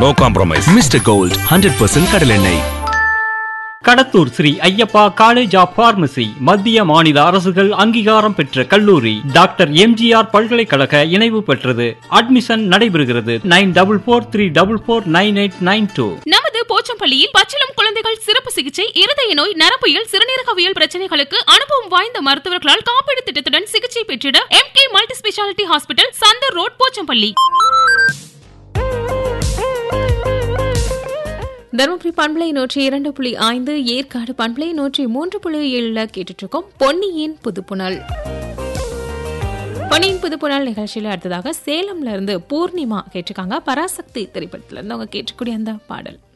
no compromise mister gold hundred percent கடலெண்ணெய் Kadathur Sri Ayyappa college of pharmacy மத்திய மாநில அரசுகள் அங்கீகாரம் பெற்ற கல்லூரி டாக்டர் எம்ஜிஆர் பல்கலைக்கழக இணைவு பெற்றது அட்மிஷன் நடைபெறுகிறது nine double four three double four nine eight nine two நமது போச்சம்பள்ளியில் பச்சிளம் குழந்தைகள் சிறப்பு சிகிச்சை இருதய நோய் நரம்பியல் சிறுநீரகவியல் பிரச்சனைகளுக்கு அனுபவம் வாய்ந்த மருத்துவர்களால் காப்பீடு திட்டத்துடன் சிகிச்சை பெற்றிட M K multi speciality hospital Chandar road Pochampalli Dharmapuri பண்பலை நூற்றி இரண்டு புள்ளி ஐந்து ஏற்காடு பண்பலை நூற்றி மூன்று புள்ளி ஏழுல கேட்டுட்டு இருக்கோம் பொன்னியின் புதுப்புணல் பொன்னியின் புதுப்புணல் நிகழ்ச்சியில அடுத்ததாக சேலம்ல இருந்து பூர்ணிமா கேட்டிருக்காங்க பராசக்தி திரைப்படத்துல இருந்து அவங்க கேட்டக்கூடிய அந்த பாடல்